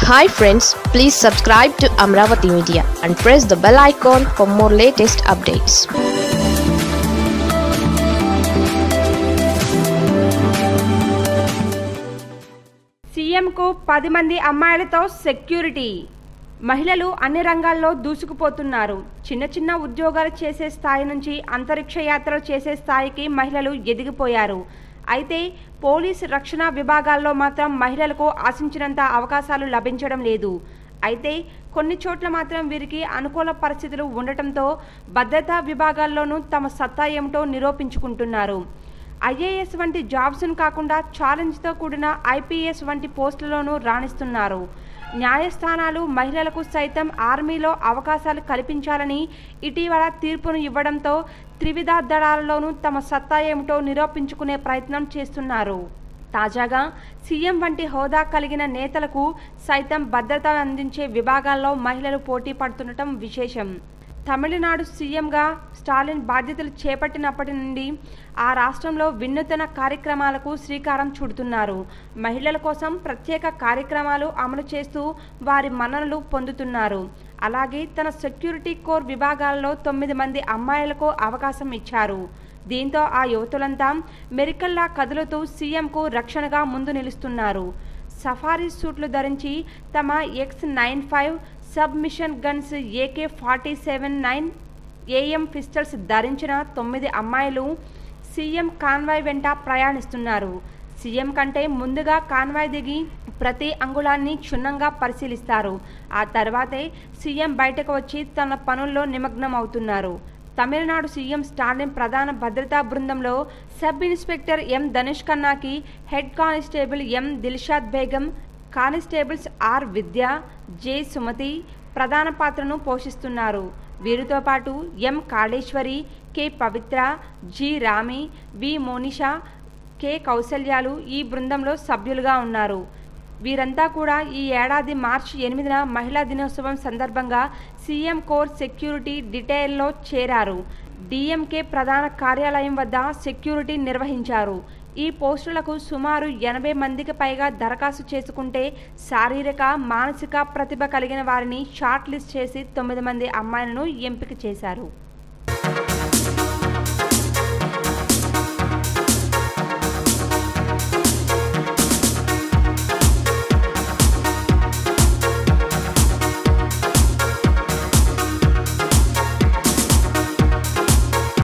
hi friends please subscribe to Amaravati media and press the bell icon for more latest updates సీఎంకు పది మంది అమ్మాయిలతో security మహిళలు అన్ని రంగాల్లో దూసుకుపోతున్నారు చిన్న చిన్న ఉద్యోగాలు చేసే స్థాయి నుంచి అంతరిక్ష యాత్రలు చేసే స్థాయికి మహిళలు ఎదిగిపోయారు అయితే పోలీస్ రక్షణ విభాగాల్లో మాత్రం మహిళలకు ఆశించినంత అవకాశాలు లభించడం లేదు అయితే కొన్ని చోట్ల మాత్రం వీరికి అనుకూల పరిస్థితులు ఉండటంతో భద్రతా విభాగాల్లోనూ తమ సత్తా ఏమిటో నిరూపించుకుంటున్నారు ఐఏఎస్ వంటి జాబ్స్ను కాకుండా ఛాలెంజ్తో కూడిన ఐపీఎస్ వంటి పోస్టులలోనూ రాణిస్తున్నారు న్యాయస్థానాలు మహిళలకు సైతం ఆర్మీలో అవకాశాలు కల్పించాలని ఇటీవల తీర్పును ఇవ్వడంతో త్రివిధ దళాలలోనూ తమ సత్తా ఏమిటో నిరూపించుకునే ప్రయత్నం చేస్తున్నారు తాజాగా సీఎం వంటి హోదా కలిగిన నేతలకు సైతం భద్రత అందించే విభాగాల్లో మహిళలు పోటీ పడుతుండటం విశేషం తమిళనాడు సీఎంగా స్టాలిన్ బాధ్యతలు చేపట్టినప్పటి నుండి ఆ రాష్ట్రంలో వినూతన కార్యక్రమాలకు శ్రీకారం చుడుతున్నారు మహిళల కోసం ప్రత్యేక కార్యక్రమాలు అమలు చేస్తూ వారి మన్ననలు పొందుతున్నారు అలాగే తన సెక్యూరిటీ కోర్ విభాగాల్లో తొమ్మిది మంది అమ్మాయిలకు అవకాశం ఇచ్చారు దీంతో ఆ యువతులంతా మెరికల్లా కదులుతూ సీఎంకు రక్షణగా ముందు నిలుస్తున్నారు సఫారీ సూట్లు ధరించి తమ X nine five submission guns AK forty seven nine AM pistols ధరించిన తొమ్మిది అమ్మాయిలు సీఎం కాన్వాయ్ వెంట ప్రయాణిస్తున్నారు సీఎం కంటే ముందుగా కాన్వాయ్ దిగి ప్రతి అంగుళాన్ని క్షుణ్ణంగా పరిశీలిస్తారు ఆ తర్వాతే సీఎం బయటకు వచ్చి తన పనుల్లో నిమగ్నం అవుతున్నారు తమిళనాడు సీఎం స్టాలిన్ ప్రధాన భద్రతా బృందంలో సబ్ ఇన్స్పెక్టర్ ఎం ధనుష్ ఖన్నాకి head constable M Dilshad Begum constables R Vidya J Sumathi ప్రధాన పాత్రను పోషిస్తున్నారు వీరితో పాటు M Kaleswari K Pavitra G Rami V Monisha K కౌశల్యాలు ఈ బృందంలో సభ్యులుగా ఉన్నారు వీరంతా కూడా ఈ ఏడాది మార్చి ఎనిమిదిన మహిళా దినోత్సవం సందర్భంగా సీఎం కోర్ సెక్యూరిటీ డీటెయిల్లో చేరారు డిఎంకే ప్రధాన కార్యాలయం వద్ద సెక్యూరిటీ నిర్వహించారు ఈ పోస్టులకు సుమారు ఎనభై మందికి పైగా దరఖాస్తు చేసుకుంటే శారీరక మానసిక ప్రతిభ కలిగిన వారిని షార్ట్ లిస్ట్ చేసి తొమ్మిది మంది అమ్మాయిలను ఎంపిక చేశారు